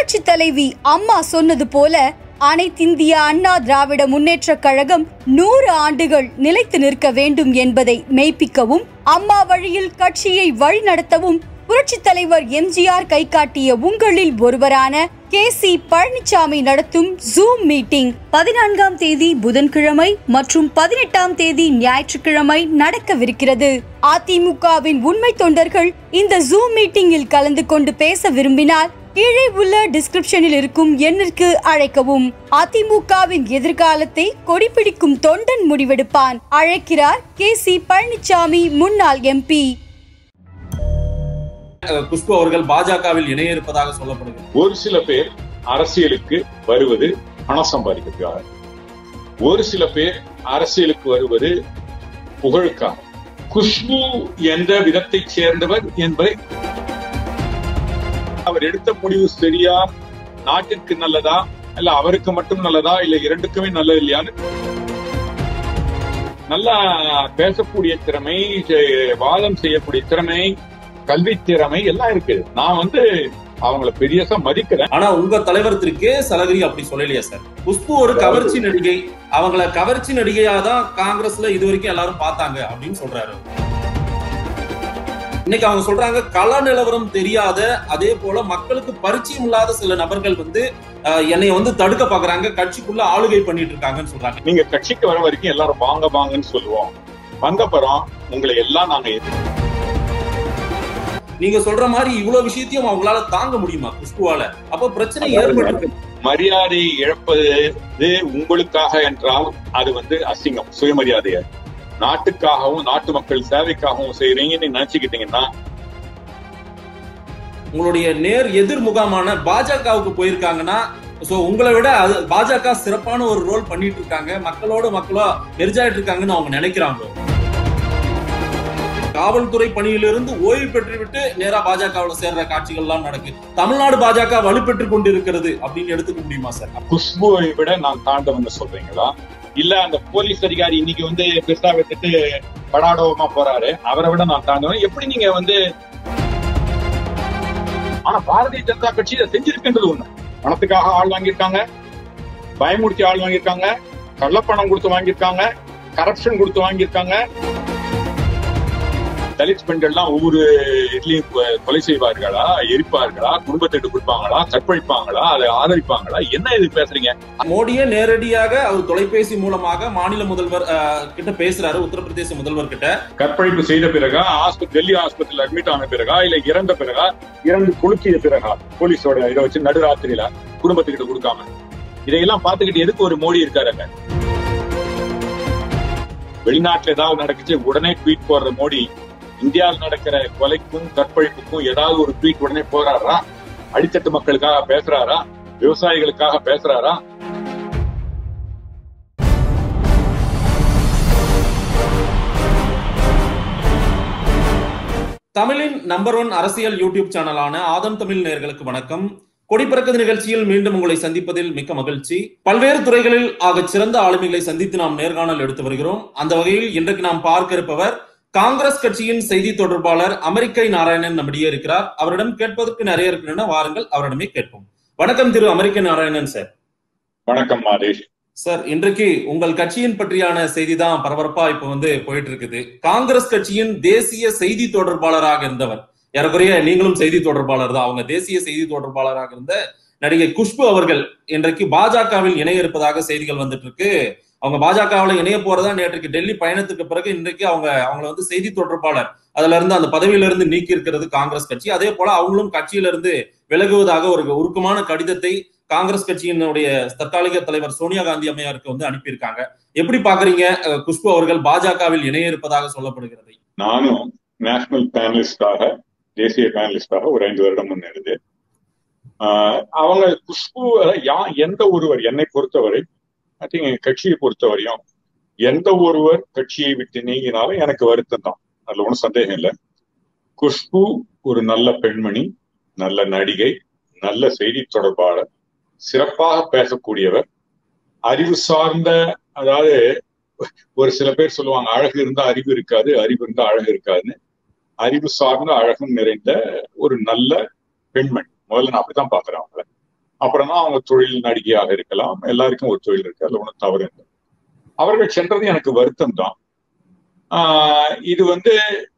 புரட்சி தலைவி அம்மா சொன்னது போல அனைத்திந்திய அண்ணா திராவிட முன்னேற்றக் கழகம் நூறு ஆண்டுகள் நிலைத்து நிற்க வேண்டும் என்பதை மெய்ப்பிக்கவும் அம்மா வழியில் கட்சியை வழிநடத்தவும் புரட்சி தலைவர் எம்ஜிஆர் கை காட்டிய உங்களில் ஒருவரான கே சி பழனிசாமி நடத்தும் ஜூம் மீட்டிங் பதினான்காம் தேதி புதன்கிழமை மற்றும் பதினெட்டாம் தேதி ஞாயிற்றுக்கிழமை நடக்கவிருக்கிறது அதிமுகவின் உண்மை தொண்டர்கள் இந்த ஜூம் மீட்டிங்கில் கலந்து கொண்டு பேச விரும்பினால் கீழே உள்ள டிஸ்கிரிப்ஷனில் இருக்கும் எண்ணிற்கு அழைக்கவும் அதிமுகவின் எதிர்காலத்தை கொடிபிடிக்கும் தொண்டன் முடிவெடுப்பான் அழைக்கிறார் கே சி பழனிசாமி முன்னாள் எம்பி அஹ் குஷ்பு அவர்கள் பாஜகவில் இணைய இருப்பதாக சொல்லப்படுகிறது ஒரு சில பேர் அரசியலுக்கு வருவது பணம் சம்பாதிக்கிறதுக்காக ஒரு சில பேர் அரசியலுக்கு வருவது புகழுக்காக குஷ்பு என்ற விதத்தைச் சேர்ந்தவர் என்பதை அவர் எடுத்த முடிவு சரியா நாட்டிற்கு நல்லதா இல்ல அவருக்கு மட்டும் நல்லதா இல்ல இரண்டுக்குமே நல்லது இல்லையான்னு நல்லா பேசக்கூடிய திறமை செ- வாதம் செய்யக்கூடிய திறமை கல்வி திறமை எல்லாம் இருக்கு நான் வந்து அவங்கள பெரியசா மதிக்கிறேன் ஆனா உங்க தலைவர் திரு கே சலகிரி அப்படி சொல்லலையா சார் குஷ்பு ஒரு கவர்ச்சி நடிகை அவங்கள கவர்ச்சி நடிகையா தான் காங்கிரஸ்ல இது வரைக்கும் எல்லாரும் பார்த்தாங்க அப்படின்னு சொல்றாரு இன்னைக்கு அவங்க சொல்றாங்க கள நிலவரம் தெரியாத அதே போல மக்களுக்கு பரிச்சயம் இல்லாத சில நபர்கள் வந்து அஹ், என்னை வந்து தடுக்க பாக்குறாங்க கட்சிக்குள்ள ஆளுகை பண்ணிட்டு இருக்காங்கன்னு சொல்றாங்க நீங்க கட்சிக்கு வர வரைக்கும் எல்லாரும் வாங்க வாங்கன்னு சொல்லுவோம் வந்தப்புறம் உங்களை எல்லாம் நாங்க எதிர்த்து நீங்க சொல்ற மாதிரி இவ்வளவு விஷயத்தையும் அவங்களால தாங்க முடியுமா குஷ்புவால அப்ப பிரச்சனை அதாவது ஏற்பட்டு மரியாதை இழப்பது இது உங்களுக்காக என்றால் அது வந்து அசிங்கம் சுயமரியாதைய நாட்டுக்காகவும் நாட்டு மக்கள் சேவைக்காகவும் செய்யறீங்கன்னு நினைச்சுக்கிட்டீங்கன்னா உங்களுடைய நேர் எதிர் முகாமான பாஜகவுக்கு போயிருக்காங்கன்னா சோ உங்களை விட அது பாஜக சிறப்பான ஒரு ரோல் பண்ணிட்டு இருக்காங்க மக்களோட மக்களா நெருஜாயிட்டு இருக்காங்கன்னு அவங்க நினைக்கிறாங்க காவல்துறை பணியிலிருந்து ஓய்வு பெற்றுவிட்டு நேரா பாஜகவுல சேர்ற காட்சிகள் எல்லாம் நடக்கு தமிழ்நாடு பாஜக வலுப்பெற்று கொண்டிருக்கிறது அப்படின்னு எடுத்துக்க முடியுமா சார் குஷ்புவை விட நான் தாண்டவங்க சொல்றீங்களா இல்ல அந்த போலீஸ் அதிகாரி இன்னைக்கு வந்து பெருசா எடுத்துட்டு படாடோமா போறாரு அவரை விட நான் தாண்டவன் எப்படி நீங்க வந்து ஆனா பாரதிய ஜனதா கட்சி இதை செஞ்சிருக்கின்றது ஒண்ணு பணத்துக்காக ஆள் வாங்கியிருக்காங்க பயமுறுத்தி ஆள் வாங்கியிருக்காங்க கள்ளப்பணம் கொடுத்து வாங்கியிருக்காங்க கரப்ஷன் கொடுத்து வாங்கியிருக்காங்க தலித் பெண்கள்லாம் ஒவ்வொரு இதுலயும் கொ- கொலை செய்வார்களா எரிப்பார்களா குடும்பத்திட்டு கொடுப்பாங்களா கற்பழிப்பாங்களா அதை ஆதரிப்பாங்களா என்ன இது பேசுறீங்க மோடியே நேரடியாக அவர் தொலைபேசி மூலமாக மாநில முதல்வர் அஹ், கிட்ட பேசுறாரு உத்தரப்பிரதேச முதல்வர் கிட்ட கற்பழிப்பு செய்த பிறகா ஆஸ்பத்திரி டெல்லி ஆஸ்பத்திரியில் அட்மிட் ஆன பிறகா இல்ல இறந்த பிறகா இறந்து குலுக்கிய பிறகா போலீஸோட இதை வச்சு நடுராத்திரியில குடும்பத்துக்கிட்ட கொடுக்காம இதையெல்லாம் பார்த்துக்கிட்டு எதுக்கு ஒரு மோடி இருக்காருங்க வெளிநாட்டுல ஏதாவது நடக்குச்சு உடனே ட்வீட் போடுற மோடி இந்தியாவில் நடக்கிற கொலைக்கும் கற்பழிப்புக்கும் ஏதாவது ஒரு ட்வீட் உடனே போறாரா அடித்தட்டு மக்களுக்காக பேசுறாரா விவசாயிகளுக்காக பேசுறாரா தமிழின் நம்பர் ஒன் அரசியல் யூடியூப் சேனலான ஆதம் தமிழ் நேயர்களுக்கு வணக்கம் கொடிப்பறக்க நிகழ்ச்சியில் மீண்டும் உங்களை சந்திப்பதில் மிக்க மகிழ்ச்சி பல்வேறு துறைகளில் ஆகச் சிறந்த ஆளுமைகளை சந்தித்து நாம் நேர்காணல் எடுத்து வருகிறோம் அந்த வகையில் இன்றைக்கு நாம் பார்க்க இருப்பவர் காங்கிரஸ் கட்சியின் செய்தி தொடர்பாளர் அமெரிக்கை நாராயணன் நம்மிடையே இருக்கிறார் அவரிடம் கேட்பதற்கு நிறைய இருக்கின்றன வாருங்கள் அவரிடமே கேட்போம் வணக்கம் திரு அமெரிக்க நாராயணன் சார் வணக்கம் மாதேஷ் சார் இன்றைக்கு உங்கள் கட்சியின் பற்றியான செய்தி தான் பரபரப்பா இப்ப வந்து போயிட்டு இருக்குது காங்கிரஸ் கட்சியின் தேசிய செய்தி தொடர்பாளராக இருந்தவர் ஏறக்குறைய நீங்களும் செய்தி தொடர்பாளர் தான் அவங்க தேசிய செய்தி தொடர்பாளராக இருந்த நடிகை குஷ்பு அவர்கள் இன்றைக்கு பாஜகவில் இணைய இருப்பதாக செய்திகள் வந்துட்டு இருக்கு அவங்க பாஜகவில் இணைய போறதா நேற்றுக்கு டெல்லி பயணத்துக்கு பிறகு இன்றைக்கு அவங்க அவங்கள வந்து செய்தி தொடர்பாளர் அதுல இருந்து அந்த பதவியில இருந்து நீக்கி இருக்கிறது காங்கிரஸ் கட்சி அதே போல அவங்களும் கட்சியில இருந்து விலகுவதாக ஒரு உருக்கமான கடிதத்தை காங்கிரஸ் கட்சியினுடைய தற்காலிக தலைவர் சோனியா காந்தி அம்மையாருக்கு வந்து அனுப்பியிருக்காங்க எப்படி பாக்குறீங்க அஹ், குஷ்பு அவர்கள் பாஜகவில் இணைய இருப்பதாக சொல்லப்படுகிறது நானும் நேஷனல் பேனலிஸ்டாக தேசிய பேனலிஸ்டாக ஒரு ஐந்து வருடம் முன்னேறுது ஆஹ் அவங்க குஷ்பு யா எந்த ஒருவர் என்னை பொறுத்தவரை ஐ திங்க் கட்சியை பொறுத்தவரையும் எந்த ஒருவர் கட்சியை விட்டு நீங்கினாலும் எனக்கு வருத்தம் தான் அதுல ஒன்றும் சந்தேகம் இல்லை குஷ்பு ஒரு நல்ல பெண்மணி நல்ல நடிகை நல்ல செய்தி தொடர்பாளர் சிறப்பாக பேசக்கூடியவர் அறிவு சார்ந்த அதாவது ஒரு சில பேர் சொல்லுவாங்க அழகு இருந்தா அறிவு இருக்காது அறிவு இருந்தா அழகு இருக்காதுன்னு அறிவு சார்ந்த அழகும் நிறைந்த ஒரு நல்ல பெண்மணி முதல்ல நான் அப்படித்தான் பாக்குறேன் அவங்கள அப்புறம் தான் அவங்க தொழில் நடிகையாக இருக்கலாம் எல்லாருக்கும் ஒரு தொழில் இருக்கு அதுல ஒன்றும் தவறு இல்லை அவர்கள் சென்றது எனக்கு வருத்தம் தான் ஆஹ் இது வந்து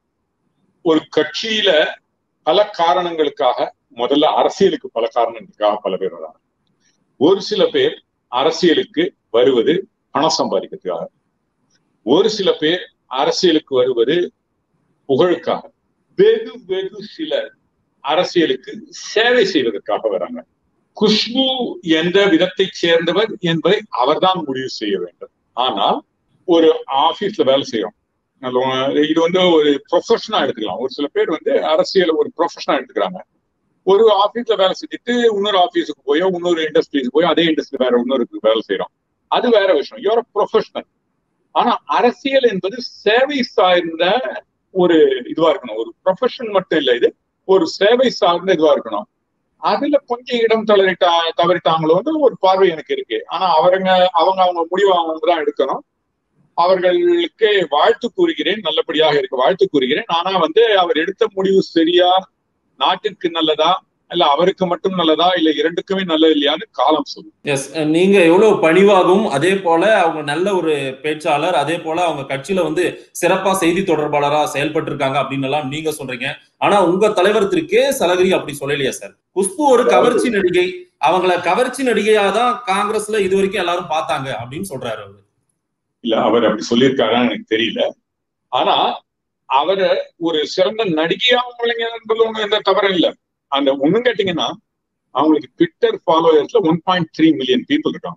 ஒரு கட்சியில பல காரணங்களுக்காக முதல்ல அரசியலுக்கு பல காரணங்களுக்காக பல பேர் வராங்க ஒரு சில பேர் அரசியலுக்கு வருவது பணம் சம்பாதிக்கிறதுக்காக ஒரு சில பேர் அரசியலுக்கு வருவது புகழுக்காக வெகு வெகு சிலர் அரசியலுக்கு சேவை செய்வதற்காக வராங்க குஷ்பு எந்த விதத்தை சேர்ந்தவர் என்பதை அவர்தான் முடிவு செய்ய வேண்டும் ஆனால் ஒரு ஆபீஸ்ல வேலை செய்யும் இது வந்து ஒரு ப்ரொஃபஷனா எடுத்துக்கலாம் ஒரு சில பேர் வந்து அரசியல ஒரு ப்ரொஃபஷனா எடுத்துக்கிறாங்க ஒரு ஆபீஸ்ல வேலை செஞ்சுட்டு இன்னொரு ஆபீஸுக்கு போயோ இன்னொரு இண்டஸ்ட்ரிக்கு போயோ அதே இண்டஸ்ட்ரி வேற இன்னொரு வேலை செய்யறோம் அது வேற விஷயம் யோர் ப்ரொஃபஷனல் ஆனா அரசியல் என்பது சேவை சார்ந்த ஒரு இதுவா இருக்கணும் ஒரு ப்ரொஃபஷன் மட்டும் இல்ல இது ஒரு சேவை சார்ந்த இதுவா இருக்கணும் அதுல கொஞ்சம் இடம் தளரிட்டா தவறிட்டாங்களோ ஒரு பார்வை எனக்கு இருக்கு ஆனா அவருங்க அவங்க அவங்க முடிவு அவங்க தான் எடுக்கணும் அவர்களுக்கு வாழ்த்து கூறுகிறேன் நல்லபடியாக இருக்கு வாழ்த்து கூறுகிறேன் ஆனா வந்து அவர் எடுத்த முடிவு சரியா நாட்டுக்கு நல்லதா இல்ல அவருக்கு மட்டும் நல்லதா இல்ல இரண்டுக்குமே நல்லது இல்லையான்னு காலம் சொல்லும் எஸ் நீங்க எவ்வளவு பணிவாகவும் அதே போல அவங்க நல்ல ஒரு பேச்சாளர் அதே போல அவங்க கட்சியில வந்து சிறப்பா செய்தி தொடர்பாளரா செயல்பட்டு இருக்காங்க அப்படின்னு எல்லாம் நீங்க சொல்றீங்க ஆனா உங்க தலைவர் திரு கே சலகிரி அப்படி சொல்லலையா சார் குஷ்பு ஒரு கவர்ச்சி நடிகை அவங்கள கவர்ச்சி நடிகையா தான் காங்கிரஸ்ல இது வரைக்கும் எல்லாரும் பார்த்தாங்க அப்படின்னு சொல்றாரு அவரு இல்ல அவர் அப்படி சொல்லியிருக்காரான்னு எனக்கு தெரியல ஆனா அவரை ஒரு சிறந்த நடிகையாகவும் என்பது ஒண்ணு எந்த தவறும் இல்லை அந்த ஒண்ணும் கேட்டீங்கன்னா அவங்களுக்கு ட்விட்டர் ஃபாலோவர்ஸ்ல one point three million people இருக்காங்க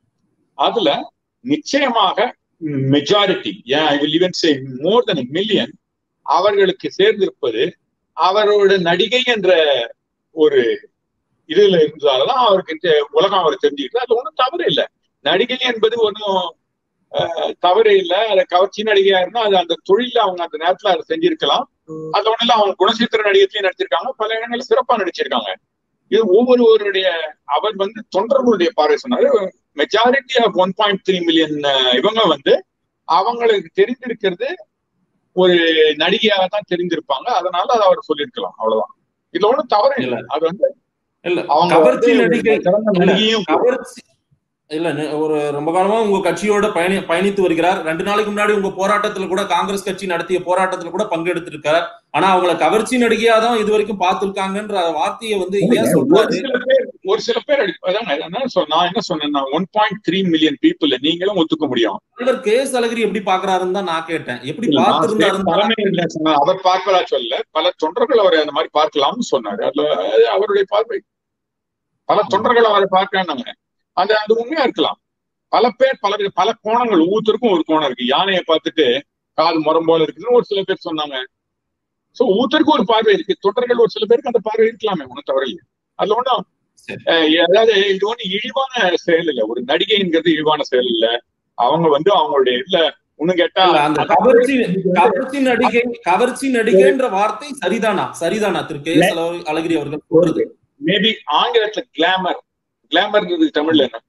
அதுல நிச்சயமாக majority and I will even say more than million அவர்களுக்கு சேர்ந்திருப்பது அவரோட நடிகை என்ற ஒரு இதுல இருந்ததாலதான் அவருக்கு உலகம் அவர் தெரிஞ்சுக்கிட்டு அது ஒன்றும் தவறு இல்லை நடிகை என்பது ஒன்றும் தவறு இல்லை அதை கவர்ச்சி நடிகையா இருந்தா அது அந்த தொழில அவங்க அந்த நேரத்துல அதை செஞ்சிருக்கலாம் அது ஒண்ணு இல்ல அவங்க குணசித்திர நடிகத்திலையும் நடிச்சிருக்காங்க பல இடங்கள்ல சிறப்பா நடிச்சிருக்காங்க இது ஒவ்வொருவருடைய அவர் வந்து தொண்டர்களுடைய பார்வை சொன்னாரு majority of one point three million இவங்க வந்து அவங்களுக்கு தெரிந்திருக்கிறது ஒரு நடிகையாக தான் தெரிந்திருப்பாங்க அதனால அதை அவர் சொல்லியிருக்கலாம் அவ்வளவுதான் இதுல ஒண்ணும் தவறு இல்லை அது வந்து இல்ல அவங்க கவர்ச்சி நடிகை நடிகையும் கவர்ச்சி இல்ல ஒரு ரொம்ப காலமா உங்க கட்சியோட பயணி பயணித்து வருகிறார் ரெண்டு நாளைக்கு முன்னாடி உங்க போராட்டத்துல கூட காங்கிரஸ் கட்சி நடத்திய போராட்டத்துல கூட பங்கெடுத்திருக்கார் ஆனா அவங்கள கவர்ச்சி நடிகையா தான் இது வரைக்கும் பார்த்திருக்காங்கன்ற வார்த்தையை வந்து ஏன் ஒரு சொல்றாரு சில பேர் ஒரு சில பேர் அடி- அதாங்க அதான் சொ- நான் என்ன சொன்னேன்னா one point three million people நீங்களும் ஒத்துக்க முடியும் தலைவர் கே எஸ் அழகிரி எப்படி பாக்குறாருன்னு தான் நான் கேட்டேன் எப்படி இல்ல, நான் பார்த்திருந்தாருன்னு தலைமை இல்லை சொன்னேன். அவர் பார்ப்பதா சொல்ல பல தொண்டர்கள் அவரை அந்த மாதிரி பார்க்கலாம்னு சொன்னாரு அதுல அது அவருடைய பார்வை பல தொண்டர்கள் அவரை பார்க்கிறாங்க அந்த அது உண்மையா இருக்கலாம் பல பேர் பல வித- பல கோணங்கள் ஒவ்வொருத்தருக்கும் ஒரு கோணம் இருக்கு யானையை பார்த்துட்டு காது முறம் போல இருக்குன்னு ஒரு சில பேர் சொன்னாங்க சோ ஒவ்வொருத்தருக்கும் ஒரு பார்வை இருக்கு தொண்டர்கள் ஒரு சில பேருக்கு அந்த பார்வை இருக்கலாமே ஒன்றும் தவறில்லை அதுல ஒன்றும் சரி. அதாவது இது ஒண்ணு இழிவான செயல் இல்ல ஒரு நடிகைங்கிறது இழிவான செயல் இல்ல அவங்க வந்து அவங்களுடைய இல்ல இன்னும் கேட்டா இல்ல, அந்த கவர்ச்சி கவர்ச்சி நடிகை கவர்ச்சி நடிகைன்ற வார்த்தை சரிதானா சரிதானா திரு கே எஸ் அழகிரி- அழகிரி அவர்கள் சொல்றது மேபி ஆங்கிலத்துல கிளாமர் கிளாமர்ங்கிறது தமிழ்ல என்ன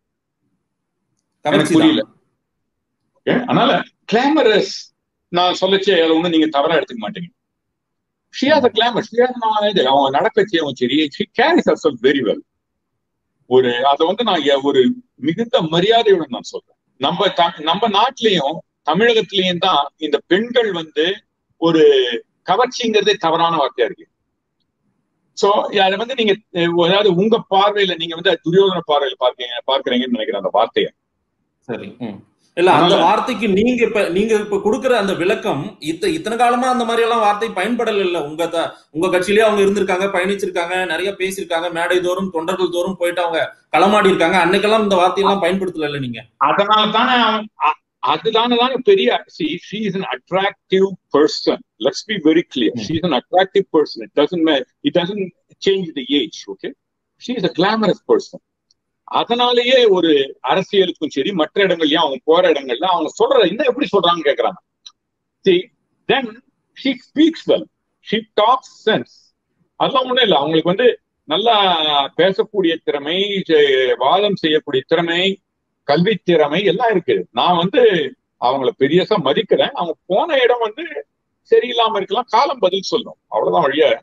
கவர்ச்சி புரியல. Okay? அதனால கிளாமரஸ் நான் சொல்லச்சே அதை ஒண்ணு நீங்க தவறா எடுத்துக்க மாட்டீங்க she has a glamour she has அவங்க நடக்கச்சேவும் சரி she carries herself very well ஒரு அதை வந்து நான் எ- ஒரு மிகுந்த மரியாதையுடன் நான் சொல்றேன் நம்ம த- நம்ம நாட்டிலையும் தமிழகத்திலையும் தான் இந்த பெண்கள் வந்து ஒரு கவர்ச்சிங்கிறதே தவறான வார்த்தையா இருக்கு சோ அதை வந்து நீங்க அஹ், அதாவது உங்க பார்வையில நீங்க வந்து துரியோதன பார்வையில பார்க்கீங்க பார்க்கறீங்கன்னு நினைக்கிறேன் அந்த வார்த்தையை சரி ம். இல்ல அந்த அதனால- வார்த்தைக்கு நீங்க இப்ப நீங்க இப்ப கொடுக்கிற அந்த விளக்கம் இத்த இத்தனை காலமா அந்த மாதிரி எல்லாம் வார்த்தை பயன்படல இல்ல உங்க த- உங்க கட்சியிலேயே அவங்க இருந்திருக்காங்க பயணிச்சிருக்காங்க நிறைய பேசியிருக்காங்க மேடை தோறும் தொண்டர்கள் தோறும் போயிட்டு அவங்க களமாடி இருக்காங்க அன்னைக்கெல்லாம் இந்த வார்த்தையெல்லாம் பயன்படுத்தல இல்ல நீங்க அதனால தானே அவன் அ- அதுதானே தானே பெரிய சி she is an attractive person let's be very clear Hmm. she is an attractive person it doesn't ma- it doesn't change the age okay she is a glamorous person அதனாலேயே ஒரு அரசியலுக்கும் சரி மற்ற இடங்கள்லயும் அவங்க போற இடங்கள்ல அவங்க சொல்ற இன்னும் எப்படி சொல்றாங்கன்னு கேக்குறாங்க see then she speaks well she talks sense அதெல்லாம் ஒண்ணும் இல்லை அவங்களுக்கு வந்து நல்லா பேசக்கூடிய திறமை செ- வாதம் செய்யக்கூடிய திறமை கல்வி திறமை எல்லாம் இருக்கு நான் வந்து அவங்கள பெரியசா மதிக்கிறேன் அவங்க போன இடம் வந்து சரியில்லாம இருக்கலாம் காலம் பதில் சொல்லும் அவ்வளவுதான் வழிய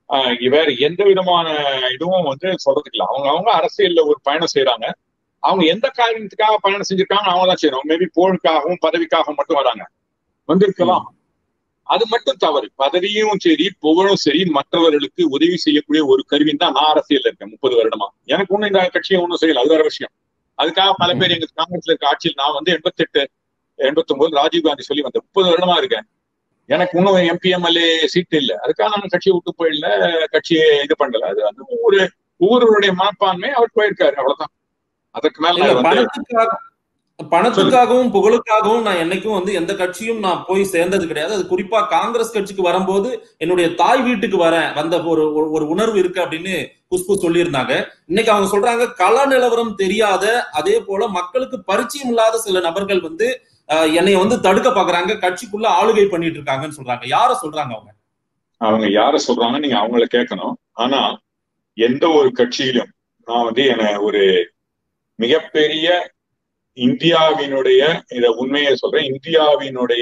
ஆஹ் வேற எந்த விதமான இதுவும் வந்து சொல்றதுக்கு இல்லை அவங்க அவங்க அரசியல்ல ஒரு பயணம் செய்யறாங்க அவங்க எந்த காரணத்துக்காக பயணம் செஞ்சிருக்காங்க அவங்க தான் செய்யணும் மேபி புகழுக்காகவும் பதவிக்காகவும் மட்டும் வராங்க வந்திருக்கலாம் அது மட்டும் தவறு பதவியும் சரி புகழும் சரி மற்றவர்களுக்கு உதவி செய்யக்கூடிய ஒரு கருவின்னு தான் நான் அரசியல் இருக்கேன் முப்பது வருடமா எனக்கு ஒண்ணும் இந்த கட்சியை ஒன்றும் செய்யல அது வேற விஷயம் அதுக்காக பல பேர் எங்க காங்கிரஸ்ல இருக்க ஆட்சியில் நான் வந்து எண்பத்தி எட்டு எண்பத்தி ஒன்பது ராஜீவ்காந்தி சொல்லி வந்த முப்பது வருடமா இருக்கேன் எனக்கு இன்னும் எம்பி எம்எல்ஏ சீட் இல்லை அதுக்காக நான் கட்சியை விட்டு போயிடல கட்சியை இது பண்ணல அது வந்து ஒவ்வொரு ஒவ்வொருவருடைய மனப்பான்மை அவர் போயிருக்காரு அவ்வளவுதான் அதற்கு மேல இல்ல நான் வந்து பணத்துக்காக பணத்துக்காகவும் புகழுக்காகவும் நான் என்னைக்கும் வந்து எந்த கட்சியும் நான் போய் சேர்ந்தது கிடையாது அது குறிப்பா காங்கிரஸ் கட்சிக்கு வரும்போது என்னுடைய தாய் வீட்டுக்கு வரேன் வந்த ஒரு ஒரு- ஒரு உணர்வு இருக்கு அப்படின்னு குஷ்பு சொல்லியிருந்தாங்க இன்னைக்கு அவங்க சொல்றாங்க கள நிலவரம் தெரியாத அதே போல மக்களுக்கு பரிச்சயம் இல்லாத சில நபர்கள் வந்து அஹ், என்னை வந்து தடுக்க பாக்குறாங்க கட்சிக்குள்ள ஆளுகை பண்ணிட்டு இருக்காங்கன்னு சொல்றாங்க யார சொல்றாங்க அவங்க அவங்க யார சொல்றாங்க நீங்க அவங்கள கேட்கணும் ஆனா எந்த ஒரு கட்சியிலும் நான் வந்து என்ன ஒரு மிகப்பெரிய இந்தியாவினுடைய இத உண்மையை சொல்றேன் இந்தியாவினுடைய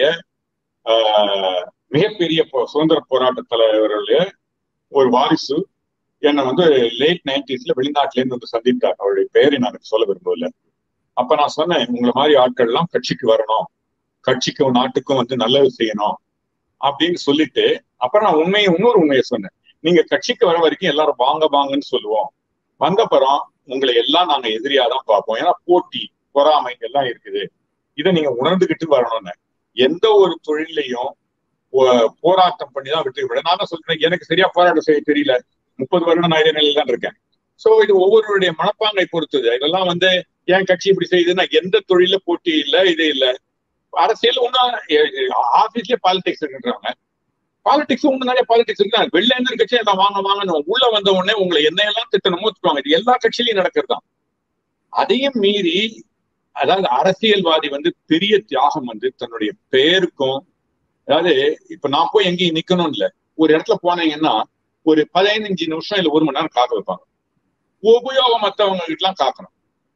ஆஹ், மிகப்பெரிய போ- சுதந்திர போராட்ட தலைவர்களுடைய ஒரு வாரிசு என்னை வந்து லேட் நைன்டிஸ்ல வெளிநாட்டுல இருந்து வந்து சந்தித்தார் அவருடைய பெயரை நான் சொல்ல விரும்பவில்லை அப்ப நான் சொன்னேன் உங்களை மாதிரி ஆட்கள் எல்லாம் கட்சிக்கு வரணும் கட்சிக்கும் நாட்டுக்கும் வந்து நல்லது செய்யணும் அப்படின்னு சொல்லிட்டு அப்புறம் நான் உண்மையை இன்னொரு உண்மையை சொன்னேன் நீங்க கட்சிக்கு வர வரைக்கும் எல்லாரும் வாங்க வாங்கன்னு சொல்லுவோம் வந்தப்புறம் உங்களை எல்லாம் நாங்க எதிரியா தான் பார்ப்போம் ஏன்னா போட்டி பொறாமை எல்லாம் இருக்குது இதை நீங்க உணர்ந்துகிட்டு வரணும்னு எந்த ஒரு தொழிலையும் போ- போராட்டம் பண்ணி தான் வெற்றி விட நான் தான் சொல்றேன் எனக்கு சரியா போராட்டம் செய்ய தெரியல முப்பது வருடம் நான் இதே நிலையில தான் இருக்கேன் சோ இது ஒவ்வொருவருடைய மனப்பாங்கை பொறுத்தது இதெல்லாம் வந்து என் கட்சி இப்படி செய்யுதுன்னா எந்த தொழில போட்டி இல்ல இது இல்ல அரசியல் ஒன்னும் ஆபீஸ்லயே பாலிடிக்ஸ் இருக்குன்றாங்க பாலிடிக்ஸ் ஒண்ணு நிறைய பாலிடிக்ஸ் இருக்கு வெளில இருந்து கட்சி நான் வாங்க வாங்கன்னு உள்ள வந்த உடனே உங்களை என்ன எல்லாம் திட்டணுமோ திட்டுவாங்க இது எல்லா கட்சியிலையும் நடக்கிறது தான் அதையும் மீறி அதாவது அரசியல்வாதி வந்து பெரிய தியாகம் வந்து தன்னுடைய பெயருக்கும் அதாவது இப்ப நான் போய் எங்கேயும் நிக்கணும் இல்ல ஒரு இடத்துல போனீங்கன்னா ஒரு பதினைஞ்சு நிமிஷம் இல்ல ஒரு மணி நேரம் காக்க வைப்பாங்க உபயோகமற்றவங்க கிட்ட எல்லாம் காக்கணும்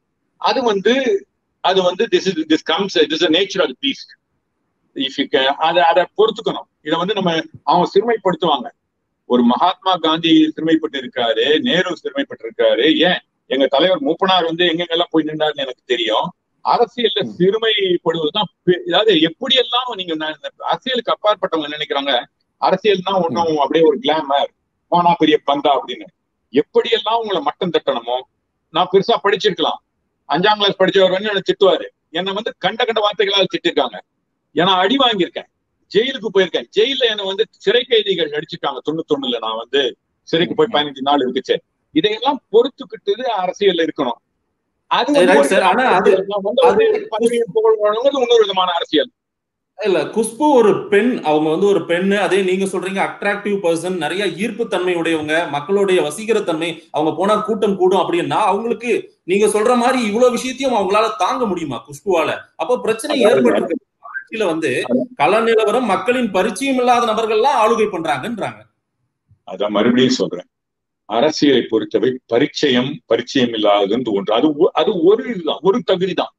அது வந்து அது வந்து this is this comes this natural beast if you அதை அதை பொறுத்துக்கணும் இதை வந்து நம்ம அவங்க சிறுமைப்படுத்துவாங்க ஒரு மகாத்மா காந்தி சிறுமைப்பட்டு இருக்காரு நேரு சிறுமைப்பட்டு இருக்காரு ஏன் எங்க தலைவர் மூப்பனார் வந்து எங்கெங்கெல்லாம் போய் நின்றாருன்னு எனக்கு தெரியும் அரசியல்ல சிறுமைப்படுவதுதான் பெ- அதாவது எப்படியெல்லாம் நீங்க ந- இந்த அரசியலுக்கு அப்பாற்பட்டவங்க நினைக்கிறாங்க அரசியல்னா ஒண்ணும் அப்படியே ஒரு கிளாமர் போனா பெரிய பந்தா அப்படின்னு எப்படியெல்லாம் உங்களை மட்டம் தட்டணுமோ நான் பெருசா படிச்சிருக்கலாம் அஞ்சாம் கிளாஸ் படிச்சவர் வந்து என்ன திட்டுவாரு என்னை வந்து கண்ட கண்ட வார்த்தைகளால் திட்டிருக்காங்க ஏன்னா அடி வாங்கியிருக்கேன் ஜெயிலுக்கு போயிருக்கேன் ஜெயில என்ன வந்து சிறை கைதிகள் நடிச்சிருக்காங்க தொண்ணூத்தொன்னுல நான் வந்து சிறைக்கு போய் பதினஞ்சு நாள் இருக்குச்சு இதையெல்லாம் பொறுத்துக்கிட்டு அரசியல்ல இருக்கணும் அது வந்து Right, ஒரு sir. ஆனா அது- அரசியல். நான் வந்து ஒரு பதவியை புகழ் வழங்குவது இன்னொரு விதமான அரசியல் இல்ல குஷ்பு ஒரு பெண் அவங்க வந்து ஒரு பெண்ணு அதே நீங்க சொல்றீங்க அட்ராக்டிவ் பர்சன் நிறைய ஈர்ப்பு தன்மை உடையவங்க மக்களுடைய வசீகரத்தன்மை அவங்க போனா கூட்டம் கூடும் அப்படின்னா அவங்களுக்கு நீங்க சொல்ற மாதிரி இவ்வளவு விஷயத்தையும் அவங்களால தாங்க முடியுமா குஷ்புவால அப்போ பிரச்சனை ஏற்பட்டு கட்சியில வந்து கள நிலவரம் மக்களின் பரிச்சயம் இல்லாத நபர்கள்லாம் ஆளுகை பண்றாங்கன்றாங்க அதான் மறுபடியும் சொல்றேன் அரசியலை பொறுத்தவை பரிச்சயம் பரிச்சயம் இல்லாதது ஒன்று அது ஒ- அது ஒரு இதுதான் ஒரு தகுதி தான்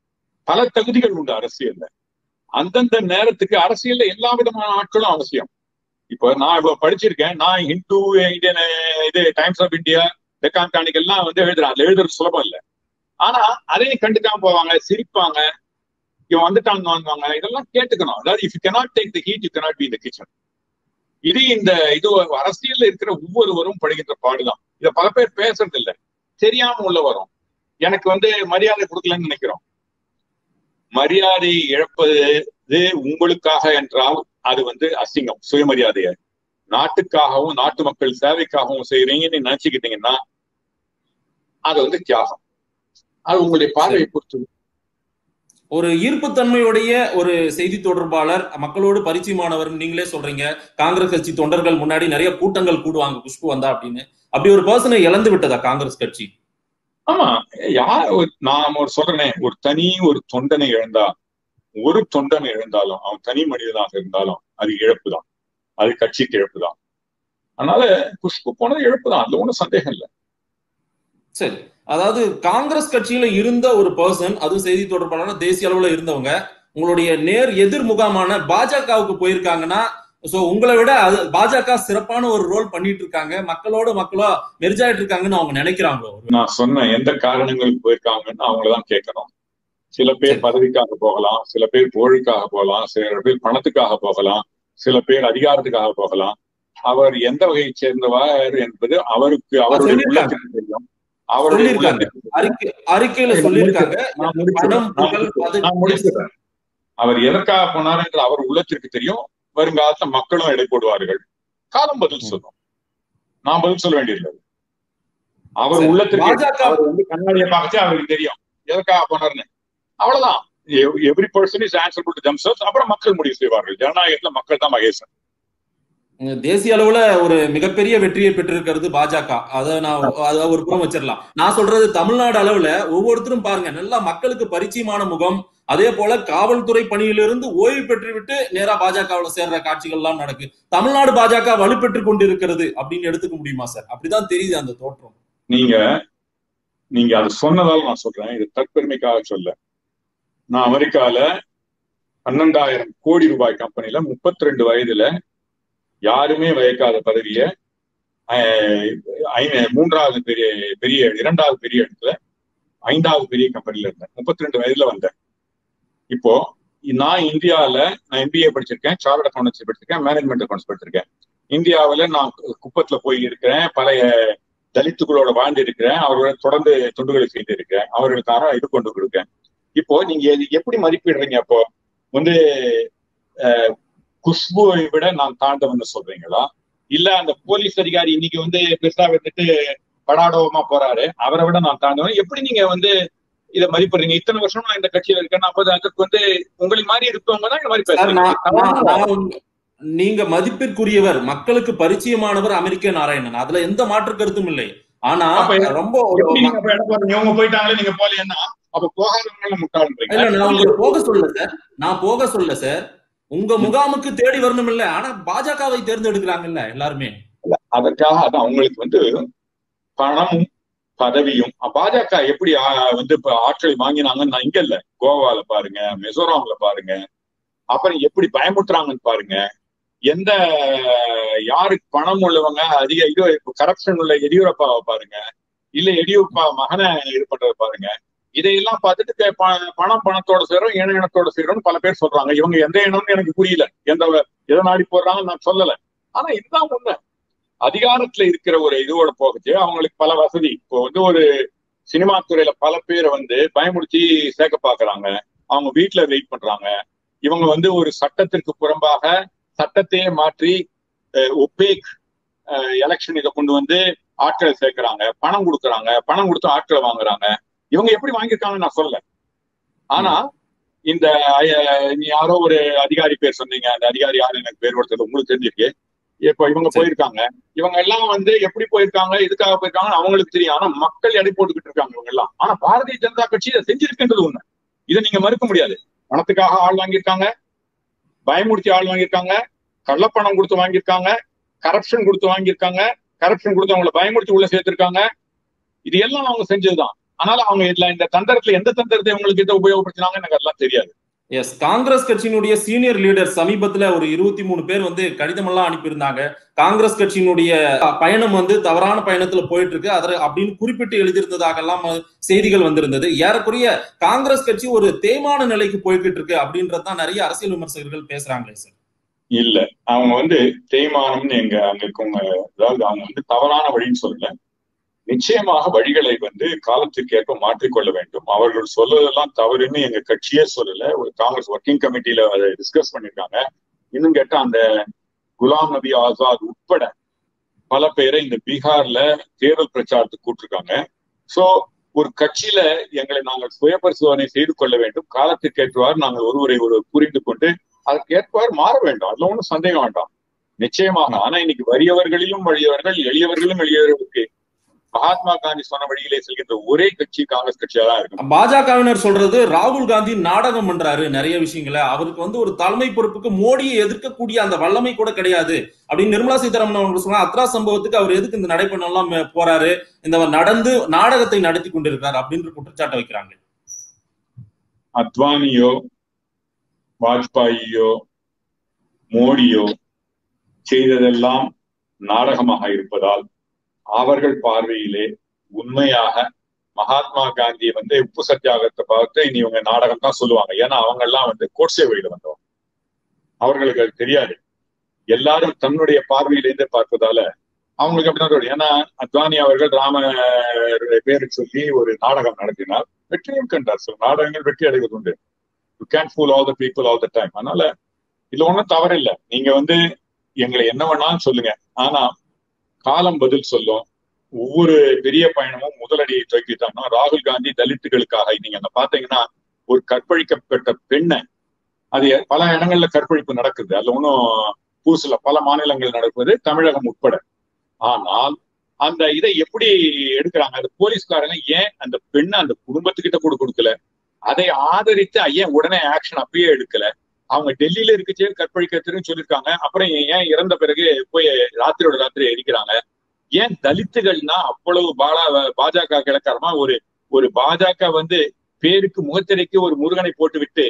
பல தகுதிகள் உண்டு அரசியல்ல அந்தந்த நேரத்துக்கு அரசியல்ல எல்லா விதமான ஆட்களும் அவசியம் இப்போ நான் இப்போ படிச்சிருக்கேன் நான் ஹிந்து இந்தியன் இது டைம்ஸ் ஆஃப் இந்தியா டெக்கான் கானிக் எல்லாம் வந்து எழுதுறேன் அதுல எழுதுறது சுலபம் இல்ல ஆனா அதையும் கண்டுக்காம போவாங்க சிரிப்பாங்க இவன் வந்துட்டாங்க இதெல்லாம் கேட்டுக்கணும் அதாவது if you cannot take the heat you cannot be in the kitchen இது இந்த இது அரசியல்ல இருக்கிற ஒவ்வொருவரும் படுகின்ற பாடுதான் இத பல பேர் பேசுறது இல்ல தெரியாம உள்ள வரும் எனக்கு வந்து மரியாதை கொடுக்கலன்னு நினைக்கிறோம் மரியாதை இழப்பது உங்களுக்காக என்றால் அது வந்து அசிங்கம் சுயமரியாதைய நாட்டுக்காகவும் நாட்டு மக்கள் சேவைக்காகவும் செய்யறீங்கன்னு நினைச்சுக்கிட்டீங்கன்னா அது வந்து தியாகம் அது உங்களுடைய பார்வையை பொறுத்து ஒரு ஈர்ப்புத்தன்மையுடைய ஒரு செய்தி தொடர்பாளர் மக்களோடு பரிச்சயமானவர் நீங்களே சொல்றீங்க காங்கிரஸ் கட்சி தொண்டர்கள் முன்னாடி நிறைய கூட்டங்கள் கூடுவாங்க குஷ்பு வந்தா அப்படின்னு அப்படி ஒரு பர்சனை இழந்து விட்டதா காங்கிரஸ் கட்சி ஆமா யார் ஒரு- நான் ஒரு சொல்றேனே ஒரு தனி ஒரு தொண்டனை இழந்தா ஒரு தொண்டனை இழந்தாலும் அவன் தனி மனிதனாக இருந்தாலும் அது இழப்பு தான் அது கட்சிக்கு இழப்பு தான் அதனால குஷ்பு போனது இழப்பு தான் அதுல ஒண்ணும் சந்தேகம் இல்லை சரி அதாவது காங்கிரஸ் கட்சியில இருந்த ஒரு பர்சன் அதுவும் செய்தி தொடர்பாளர் தேசிய அளவுல இருந்தவங்க உங்களுடைய நேர் எதிர் முகாமான பாஜகவுக்கு போயிருக்காங்கன்னா சோ உங்களை விட அது பாஜக சிறப்பான ஒரு ரோல் பண்ணிட்டு இருக்காங்க மக்களோட மக்களா மெர்ஜாயிட்டு இருக்காங்கன்னு அவங்க நினைக்கிறாங்களோ நான் சொன்ன எந்த காரணங்களுக்கு போயிருக்காங்கன்னு அவங்களதான் கேட்கணும் சில பேர் சரி. பதவிக்காக போகலாம் சில பேர் புகழுக்காக போகலாம் சில பேர் பணத்துக்காக போகலாம் சில பேர் அதிகாரத்துக்காக போகலாம் அவர் எந்த வகையை சேர்ந்தவர் என்பது அவருக்கு அவருடைய சொல்லியிருக்காங்க. உள்ளத்துக்கு தெரியும் அவருடைய சொல்லியிருக்காங்க. உள்ளத்துக்கு தெரியும். அறிக்கை அறிக்கையில சொல்லியிருக்காங்க நான் முடிக்கிறேன். பணம் நான் புகழ் முடிக்கிறேன். நான் பதவி முடிக்கிறேன். அவர் எதற்காக போனார் என்று அவர் உள்ளத்திற்கு தெரியும் வருங்காலத்துல மக்களும் எடை போடுவார்கள் காலம் பதில் சொல்லும் நான் பதில் சொல்ல வேண்டியதில்லை அவர் சரி. உள்ளத்திற்கு பாஜக அவர் வந்து கண்ணாடியை பார்த்து அவருக்கு தெரியும் எதற்காக போனார்னு அவ்வளவுதான் every person is answer to themselves அப்புறம் மக்கள் முடிவு செய்வார்கள் ஜனநாயகத்துல மக்கள் தான் மகேசன் தேசிய அளவுல ஒரு மிகப்பெரிய வெற்றியை பெற்றிருக்கிறது பாஜக அதை நான் அத ஒரு புறம் வச்சிடலாம் நான் சொல்றது தமிழ்நாடு அளவுல ஒவ்வொருத்தரும் பாருங்க நல்லா மக்களுக்கு பரிச்சயமான முகம் அதே போல காவல்துறை பணியிலிருந்து ஓய்வு பெற்றுவிட்டு நேரா பாஜகவுல சேர்ற காட்சிகள் எல்லாம் நடக்கு தமிழ்நாடு பாஜக வலுப்பெற்று கொண்டிருக்கிறது அப்படின்னு எடுத்துக்க முடியுமா சார் அப்படிதான் தெரியுது அந்த தோற்றம் நீங்க நீங்க அது சொன்னதால நான் சொல்றேன் இது தற்பெருமைக்காக சொல்ல நான் அமெரிக்கால பன்னெண்டாயிரம் கோடி ரூபாய் கம்பெனில முப்பத்தி ரெண்டு வயதுல யாருமே வயக்காத பதவிய ஆஹ், ஐ- மூன்றாவது பெரிய பெரிய இரண்டாவது பெரிய இடத்துல ஐந்தாவது பெரிய கம்பெனில இருந்தேன் முப்பத்தி ரெண்டு வயதுல வந்தேன் இப்போ நான் இந்தியால நான் எம்பிஏ படிச்சிருக்கேன் சார்ட் அக்கௌண்டன்சி படிச்சிருக்கேன் மேனேஜ்மெண்ட் அக்கௌண்ட்ஸ் படிச்சிருக்கேன் இந்தியாவுல நான் கு- குப்பத்துல போய் இருக்கிறேன் பழைய தலித்துகளோட வாழ்ந்து இருக்கிறேன் அவர்களோட தொடர்ந்து தொண்டுகளை செய்து இருக்கிறேன் அவர்களுக்காக இது கொண்டு கொடுக்கேன் இப்போ நீங்க இது எப்படி மதிப்பிடுறீங்க அப்போ வந்து அஹ், குஷ்புவை விட நான் தாண்டவன்னு சொல்றீங்களா இல்ல அந்த போலீஸ் அதிகாரி இன்னைக்கு வந்து பெருசா வந்துட்டு படாடோமா போறாரு அவரை விட நான் தாண்டவன் எப்படி நீங்க வந்து இதை மதிப்பிடுறீங்க இத்தனை வருஷம் நான் இந்த கட்சியில இருக்கேன் அப்போ அதற்கு வந்து உங்களை மாதிரி இருக்கவங்க தான் இந்த மாதிரி சார் நான் நான் பேசுறாங்க நான் உங்க- நீங்க மதிப்பிற்குரியவர் மக்களுக்கு பரிச்சயமானவர் அமெரிக்க நாராயணன் அதுல எந்த மாற்று கருத்தும் இல்லை ஆனா அப்ப ரொம்ப ஒரு எப்படி நீங்க அப்ப இடம் போறீங்க இவங்க போயிட்டாங்களே நீங்க போகலைன்னா அப்ப போகாதவங்கள முட்டாள்ன்றீங்க இல்ல நான் உங்களை போக சொல்ல சார் நான் போக சொல்ல சார் உங்க முகாமுக்கு தேடி வரணும் இல்ல ஆனா பாஜகவை தேர்ந்தெடுக்கிறாங்கல்ல எல்லாருமே அதற்காக அதான் அவங்களுக்கு வந்து பணமும் பதவியும் பாஜக எப்படி ஆ, வந்து இப்ப ஆட்களை வாங்கினாங்கன்னு நான் இங்க இல்ல கோவால பாருங்க மிசோராம்ல பாருங்க அப்புறம் எப்படி பயமுறுத்துறாங்கன்னு பாருங்க எந்த யாருக்கு பணம் உள்ளவங்க அதிக இது கரப்ஷன் உள்ள எடியூரப்பாவை பாருங்க இல்ல எடியூரப்பா மகனை இது பண்றத பாருங்க இதையெல்லாம் பார்த்துட்டு கே- ப- பணம் பணத்தோட சேரும் இன இனத்தோட சேரும்னு பல பேர் சொல்றாங்க இவங்க எந்த இனம்னு எனக்கு புரியல எந்த எதை நாடி போடுறாங்கன்னு நான் சொல்லல ஆனா இதுதான் உண்மை அதிகாரத்துல இருக்கிற ஒரு இதோட போகுச்சு அவங்களுக்கு பல வசதி இப்போ வந்து ஒரு சினிமா துறையில பல பேரை வந்து பயமுறுத்தி சேர்க்க பாக்குறாங்க அவங்க வீட்டுல வெயிட் பண்றாங்க இவங்க வந்து ஒரு சட்டத்திற்கு புறம்பாக சட்டத்தையே மாற்றி ஒப்பேக் எலெக்ஷன் இதை கொண்டு வந்து ஆட்களை சேர்க்கிறாங்க பணம் கொடுக்குறாங்க பணம் கொடுத்து ஆட்களை வாங்குறாங்க இவங்க எப்படி வாங்கியிருக்காங்கன்னு நான் சொல்லல ஆனா இந்த அஹ், நீ யாரோ ஒரு அதிகாரி பேர் சொன்னீங்க அந்த அதிகாரி யாரு எனக்கு பேர் கொடுத்தது உங்களுக்கு தெரிஞ்சிருக்கு இப்போ இவங்க சரி. போயிருக்காங்க இவங்க எல்லாம் வந்து எப்படி போயிருக்காங்க எதுக்காக போயிருக்காங்க அவங்களுக்கு தெரியும் ஆனா மக்கள் எடை போட்டுக்கிட்டு இருக்காங்க இவங்க எல்லாம் ஆனா பாரதிய ஜனதா கட்சி இதை செஞ்சிருக்கின்றது உண்மை இதை நீங்க மறுக்க முடியாது பணத்துக்காக ஆள் வாங்கியிருக்காங்க பயமுறுத்தி ஆள் வாங்கியிருக்காங்க கள்ளப்பணம் கொடுத்து வாங்கியிருக்காங்க கரப்ஷன் கொடுத்து வாங்கியிருக்காங்க கரப்ஷன் கொடுத்து அவங்கள பயமுறுத்தி உள்ள சேர்த்திருக்காங்க இது எல்லாம் அவங்க செஞ்சதுதான் ஆனால அவங்க இதுல இந்த தந்திரத்துல எந்த தந்திரத்தை இவங்களுக்கு இதை உபயோகப்படுத்தினாங்க எனக்கு அதெல்லாம் தெரியாது எஸ் காங்கிரஸ் கட்சியினுடைய சீனியர் லீடர் சமீபத்துல ஒரு இருபத்தி மூணு பேர் வந்து கடிதம் எல்லாம் அனுப்பியிருந்தாங்க காங்கிரஸ் கட்சியினுடைய பயணம் வந்து தவறான பயணத்துல போயிட்டு இருக்கு அதை அப்படின்னு குறிப்பிட்டு எழுதியிருந்ததாக எல்லாம் செய்திகள் வந்திருந்தது ஏறக்குறைய காங்கிரஸ் கட்சி ஒரு தேய்மான நிலைக்கு போய்கிட்டு இருக்கு அப்படின்றது தான் நிறைய அரசியல் விமர்சகர்கள் பேசுறாங்களே சார் இல்ல அவங்க வந்து தேய்மானம்னு எங்க அங்க இருக்கவங்க அதாவது அவங்க வந்து தவறான வழின்னு சொல்லல நிச்சயமாக வழிகளை வந்து காலத்திற்கேற்ப மாற்றிக்கொள்ள வேண்டும் அவர்கள் சொல்வதெல்லாம் தவறுன்னு எங்க கட்சியே சொல்லல ஒரு காங்கிரஸ் ஒர்க்கிங் கமிட்டியில அதை டிஸ்கஸ் பண்ணிருக்காங்க இன்னும் கேட்டா அந்த குலாம் நபி ஆசாத் உட்பட பல பேரை இந்த பீகார்ல தேர்தல் பிரச்சாரத்துக்கு கூட்டிருக்காங்க சோ ஒரு கட்சியில எங்களை நாங்கள் சுய பரிசோதனை செய்து கொள்ள வேண்டும் காலத்திற்கேற்றவாறு நாங்கள் ஒருவரை ஒரு புரிந்து கொண்டு அதற்கு ஏற்பார் மாற வேண்டும் அதுல ஒன்றும் சந்தேகம் வேண்டாம் நிச்சயமாக ஆனா இன்னைக்கு வறியவர்களிலும் வழியவர்கள் எளியவர்களும் எளியவர்களுக்கு மகாத்மா காந்தி சொன்ன வழியிலே செல்கின்ற ஒரே கட்சி காங்கிரஸ் கட்சியா தான் இருக்கு பாஜகவினர் சொல்றது ராகுல் காந்தி நாடகம் பண்றாரு நிறைய விஷயங்களை அவருக்கு வந்து ஒரு தலைமை பொறுப்புக்கு மோடியை எதிர்க்கக்கூடிய அந்த வல்லமை கூட கிடையாது அப்படின்னு நிர்மலா சீதாராமன் அவங்க சொன்னா அத்ரா சம்பவத்துக்கு அவர் எதுக்கு இந்த நடைபெண்ணம் எல்லாம் போறாரு இந்த நடந்து நாடகத்தை நடத்தி கொண்டிருக்காரு அப்படின்ற குற்றச்சாட்டை வைக்கிறாங்க அத்வானியோ வாஜ்பாயியோ மோடியோ செய்ததெல்லாம் நாடகமாக இருப்பதால் அவர்கள் பார்வையிலே உண்மையாக மகாத்மா காந்தி வந்து உப்பு சத்தியாகத்தை பார்த்து இனி இவங்க நாடகம் தான் சொல்லுவாங்க ஏன்னா அவங்க எல்லாம் வந்து கோட்சே வழியில வந்தவங்க அவர்களுக்கு அது தெரியாது எல்லாரும் தன்னுடைய பார்வையிலேருந்து பார்ப்பதால அவங்களுக்கு அப்படிதான் தோணும் ஏன்னா அத்வானி அவர்கள் ராம பேரை சொல்லி ஒரு நாடகம் நடத்தினார் வெற்றியும் கண்டார் சில நாடகங்கள் வெற்றி அடைவது உண்டு you can fool all the people all the time அதனால இதுல ஒன்றும் தவறில்லை நீங்க வந்து எங்களை என்ன வேணாலும் சொல்லுங்க ஆனா காலம் பதில் சொல்லும் ஒவ்வொரு பெரிய பயணமும் முதலடியை துவக்கிட்டாங்கன்னா ராகுல் காந்தி தலித்துகளுக்காக நீங்க அங்க பாத்தீங்கன்னா ஒரு கற்பழிக்கப்பட்ட பெண்ணை அது பல இடங்கள்ல கற்பழிப்பு நடக்குது அதுல ஒன்றும் புதுசுல பல மாநிலங்கள் நடப்பது தமிழகம் உட்பட ஆனால் அந்த இதை எப்படி எடுக்கிறாங்க அந்த போலீஸ்காரங்க ஏன் அந்த பெண்ணை அந்த குடும்பத்துக்கிட்ட கூட கொடுக்கல அதை ஆதரித்து ஏன் உடனே ஆக்ஷன் அப்பயே எடுக்கல அவங்க டெல்லியில இருக்குச்சே கற்பழிக்கிறதுன்னு சொல்லியிருக்காங்க அப்புறம் ஏன் இறந்த பிறகு போய் ராத்திரியோட ராத்திரி எரிக்கிறாங்க ஏன் தலித்துகள்னா அவ்வளவு பாலா பாஜக கிழக்காரமா ஒரு ஒரு பாஜக வந்து பேருக்கு முகத்திரைக்கு ஒரு முருகனை போட்டு விட்டு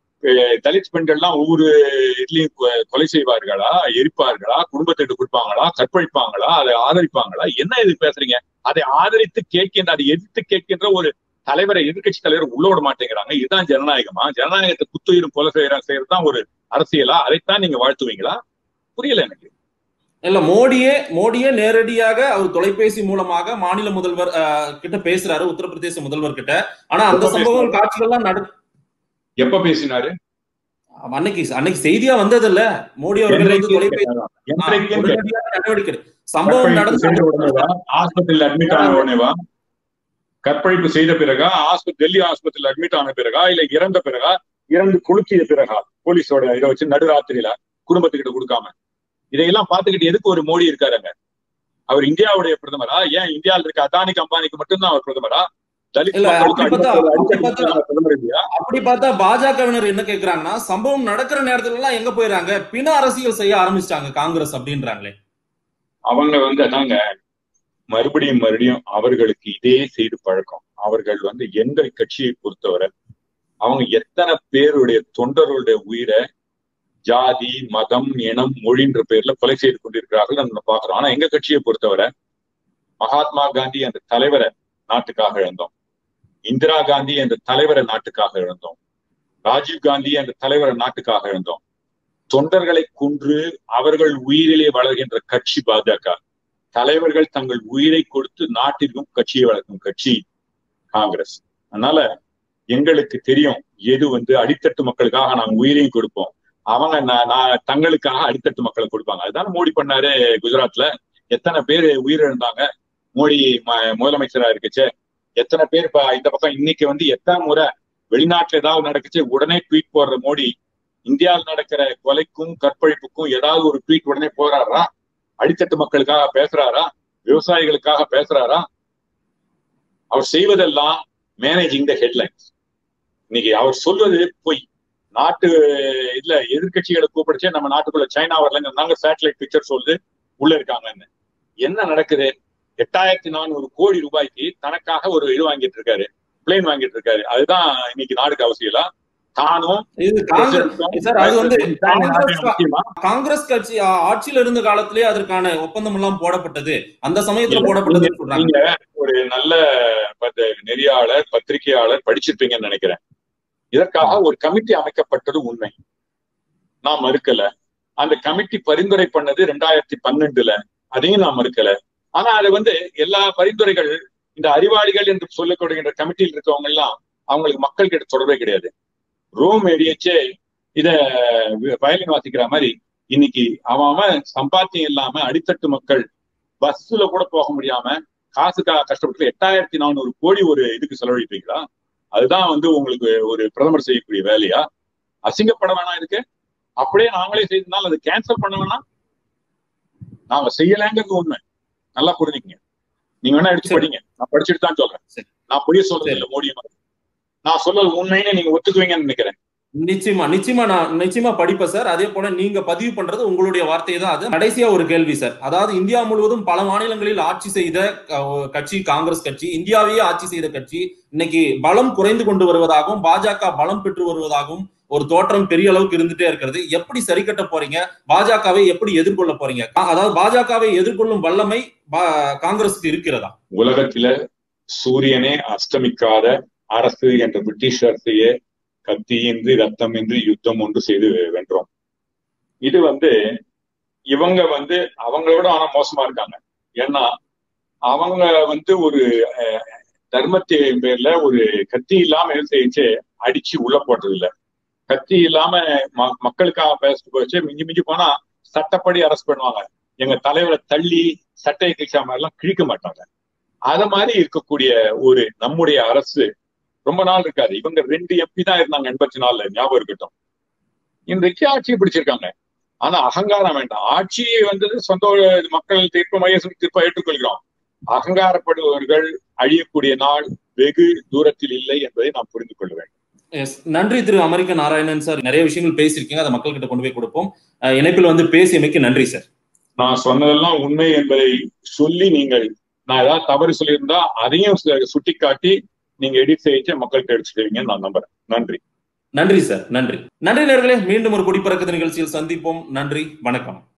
தலித் பெண்கள்லாம் ஒவ்வொரு இதுலயும் கொலை செய்வார்களா எரிப்பார்களா குடும்பத்திட்டு கொடுப்பாங்களா கற்பழிப்பாங்களா அதை ஆதரிப்பாங்களா என்ன இது பேசுறீங்க அதை ஆதரித்து கேட்கின்ற அதை எதிர்த்து கேட்கின்ற ஒரு தலைவரை எதிர்கட்சி தலைவர் உள்ள விட மாட்டேங்கிறாங்க இதுதான் ஜனநாயகமா ஜனநாயகத்தை குத்துயிரும் கொலை செய்யற செய்யறதுதான் ஒரு அரசியலா அதைத்தான் நீங்க வாழ்த்துவீங்களா புரியல எனக்கு இல்ல மோடியே மோடியே நேரடியாக அவர் தொலைபேசி மூலமாக மாநில முதல்வர் கிட்ட பேசுறாரு உத்தரப்பிரதேச முதல்வர் கிட்ட ஆனா அந்த சம்பவம் காட்சிகள் எல்லாம் நடு எப்ப பேசினாரு அன்னைக்கு அன்னைக்கு செய்தியா வந்தது இல்ல மோடி அவர்கள் வந்து தொலைபேசி நடவடிக்கை சம்பவம் நடந்து ஆஸ்பத்திரியில் அட்மிட் ஆன உடனேவா கற்பழிப்பு செய்த பிறகா ஆஸ்பத்திரி டெல்லி ஆஸ்பத்திரியில் அட்மிட் ஆன பிறகா இல்ல இறந்த பிறகா இறந்து குலுக்கிய பிறகா போலீஸோட இதை வச்சு நடுராத்திரியில குடும்பத்துக்கிட்ட கொடுக்காம இதையெல்லாம் பார்த்துக்கிட்டு எதுக்கு ஒரு மோடி இருக்காருங்க அவர் இந்தியாவுடைய பிரதமரா ஏன் இந்தியாவில் இருக்க அதானிக்கு அம்பானிக்கு மட்டும்தான் அவர் பிரதமரா அப்படி பார்த்தா பாஜகவினர் என்ன கேக்குறாங்கன்னா சம்பவம் நடக்கிற நேரத்துல எல்லாம் எங்க போயிடறாங்க பின அரசியல் செய்ய ஆரம்பிச்சிட்டாங்க காங்கிரஸ் அப்படின்றாங்களே அவங்க வந்து அதாங்க மறுபடியும் மறுபடியும் அவர்களுக்கு இதே செய்து பழக்கம் அவர்கள் வந்து எந்த கட்சியை பொறுத்தவரை அவங்க எத்தனை பேருடைய தொண்டர்களுடைய உயிரை ஜாதி மதம் இனம் மொழின்ற பேர்ல கொலை செய்து கொண்டிருக்கிறார்கள் நம்ம பாக்குறோம் ஆனா எங்க கட்சியை பொறுத்தவரை மகாத்மா காந்தி என்ற தலைவரை நாட்டுக்காக இழந்தோம் இந்திரா காந்தி என்ற தலைவரை நாட்டுக்காக இழந்தோம் ராஜீவ் காந்தி என்ற தலைவரை நாட்டுக்காக இழந்தோம் தொண்டர்களை கொன்று அவர்கள் உயிரிலே வளர்கின்ற கட்சி பாஜக தலைவர்கள் தங்கள் உயிரை கொடுத்து நாட்டிற்கும் கட்சியை வளர்க்கும் கட்சி காங்கிரஸ் அதனால எங்களுக்கு தெரியும் எது வந்து அடித்தட்டு மக்களுக்காக நாங்க உயிரையும் கொடுப்போம் அவங்க நான் தங்களுக்காக அடித்தட்டு மக்களை கொடுப்பாங்க அதுதான் மோடி பண்ணாரு குஜராத்ல எத்தனை பேர் உயிரிழந்தாங்க மோடி முதலமைச்சரா இருக்குச்சு எத்தனை பேர் இப்ப இந்த பக்கம் இன்னைக்கு வந்து எத்தனை முறை வெளிநாட்டுல ஏதாவது நடக்குச்சு உடனே ட்வீட் போடுற மோடி இந்தியாவில் நடக்கிற கொலைக்கும் கற்பழிப்புக்கும் ஏதாவது ஒரு ட்வீட் உடனே போறாரா அடித்தட்டு மக்களுக்காக பேசுறாரா விவசாயிகளுக்காக பேசுறாரா அவர் செய்வதெல்லாம் மேனேஜிங் த ஹெட்லைன்ஸ் இன்னைக்கு அவர் சொல்வது பொய் நாட்டு இதுல எதிர்கட்சிகளை கூப்பிடுச்சே நம்ம நாட்டுக்குள்ள சைனா வரலங்க சேட்டலைட் பிக்சர் சொல்லுது உள்ள இருக்காங்கன்னு என்ன நடக்குது எட்டாயிரத்தி நானூறு கோடி ரூபாய்க்கு தனக்காக ஒரு இது வாங்கிட்டு இருக்காரு பிளேன் வாங்கிட்டு இருக்காரு அதுதான் இன்னைக்கு நாடுக்கு அவசியம் தானும் அது வந்து காங்கிரஸ் கட்சி ஆட்சியில் இருந்த காலத்திலே அதற்கான ஒப்பந்தம் எல்லாம் போடப்பட்டது அந்த சமயத்துல போடப்பட்டது நீங்க ஒரு நல்ல நெறியாளர் பத்திரிகையாளர் படிச்சிருப்பீங்கன்னு நினைக்கிறேன் இதற்காக ஒரு கமிட்டி அமைக்கப்பட்டது உண்மை நான் மறுக்கல அந்த கமிட்டி பரிந்துரை பண்ணது ரெண்டாயிரத்தி பன்னெண்டுல அதையும் நான் மறுக்கல ஆனா அது வந்து எல்லா பரிந்துரைகள் இந்த அறிவாளிகள் என்று சொல்லப்படுகின்ற கமிட்டியில் இருக்கவங்க எல்லாம் அவங்களுக்கு மக்கள் கிட்ட தொடர்பே கிடையாது ரோம் ஏரியச்சே இத வயலின் வாசிக்கிற மாதிரி இன்னைக்கு அவன் சம்பாத்தியம் இல்லாம அடித்தட்டு மக்கள் பஸ்ல கூட போக முடியாம காசுக்காக கஷ்டப்பட்டு எட்டாயிரத்தி நானூறு கோடி ஒரு இதுக்கு செலவழிப்பீங்களா அதுதான் வந்து உங்களுக்கு ஒரு பிரதமர் செய்யக்கூடிய வேலையா அசிங்கப்பட வேணாம் இதுக்கு அப்படியே நாங்களே செய்தனால அதை கேன்சல் பண்ண வேணாம் நாங்க செய்யலைங்கிறது உண்மை நல்லா புரிஞ்சுக்கங்க நீங்க வேணா எடுத்து படிங்க நான் படிச்சுட்டு தான் சொல்றேன் நான் பொய்ய சொல்றது இல்லை மோடி நான் சொல்றது உண்மைன்னு நீங்க ஒத்துக்குவீங்கன்னு நினைக்கிறேன் நிச்சயமா நிச்சயமா நான் நிச்சயமா படிப்பேன் சார் அதே போல நீங்க பதிவு பண்றது உங்களுடைய வார்த்தை தான் அது கடைசியா ஒரு கேள்வி சார் அதாவது இந்தியா முழுவதும் பல மாநிலங்களில் ஆட்சி செய்த கட்சி காங்கிரஸ் கட்சி இந்தியாவையே ஆட்சி செய்த கட்சி இன்னைக்கு பலம் குறைந்து கொண்டு வருவதாகவும் பாஜக பலம் பெற்று வருவதாகவும் ஒரு தோற்றம் பெரிய அளவுக்கு இருந்துட்டே இருக்கிறது எப்படி சரி கட்ட போறீங்க பாஜகவை எப்படி எதிர்கொள்ள போறீங்க அதாவது பாஜகவை எதிர்கொள்ளும் வல்லமை காங்கிரஸுக்கு இருக்கிறதா உலகத்தில சூரியனே அஸ்தமிக்காத அரசு என்ற பிரிட்டிஷ் அரசையே கத்தியின்றி ரத்தமின்றி யுத்தம் ஒன்று செய்து வென்றோம் இது வந்து இவங்க வந்து அவங்களோட ஆனா மோசமா இருக்காங்க ஏன்னா அவங்க வந்து ஒரு தர்மத்தின் பேர்ல ஒரு கத்தி இல்லாம எது செய்ச்சு அடிச்சு உள்ள போட்டது இல்ல கத்தி இல்லாம மக்களுக்காக பேசிட்டு போச்சு மிஞ்சி மிஞ்சி போனா சட்டப்படி அரெஸ்ட் பண்ணுவாங்க எங்க தலைவரை தள்ளி சட்டையை கிழிச்சா மாதிரிலாம் கிழிக்க மாட்டாங்க அத மாதிரி இருக்கக்கூடிய ஒரு நம்முடைய அரசு ரொம்ப நாள் இருக்காது இவங்க ரெண்டு எம்பி தான் இருந்தாங்க எண்பத்தி நாலுல ஞாபகம் இருக்கட்டும் இன்றைக்கு ஆட்சியை பிடிச்சிருக்காங்க ஆனா அகங்காரம் வேண்டாம் ஆட்சியை வந்தது சொந்த மக்கள் தீர்ப்பு மைய தீர்ப்பை ஏற்றுக்கொள்கிறோம் அகங்காரப்படுபவர்கள் அழியக்கூடிய நாள் வெகு தூரத்தில் இல்லை என்பதை நாம் புரிந்து கொள்ள வேண்டும் எஸ் நன்றி திரு அமெரிக்க நாராயணன் சார் நிறைய விஷயங்கள் பேசியிருக்கீங்க அதை மக்கள் கிட்ட கொண்டு போய் கொடுப்போம் இணைப்பில் வந்து பேசியமைக்கு நன்றி சார் நான் சொன்னதெல்லாம் உண்மை என்பதை சொல்லி நீங்கள் நான் ஏதாவது தவறு சொல்லியிருந்தா அதையும் சுட்டி காட்டி நீங்க எடிட் செய்ய மக்கள்கிட்ட எடுத்துக்கிறீங்கன்னு நான் நம்புறேன் நன்றி நன்றி சார் நன்றி நன்றி நேர்களே மீண்டும் ஒரு குடிப்பறக்க நிகழ்ச்சியில் சந்திப்போம் நன்றி வணக்கம்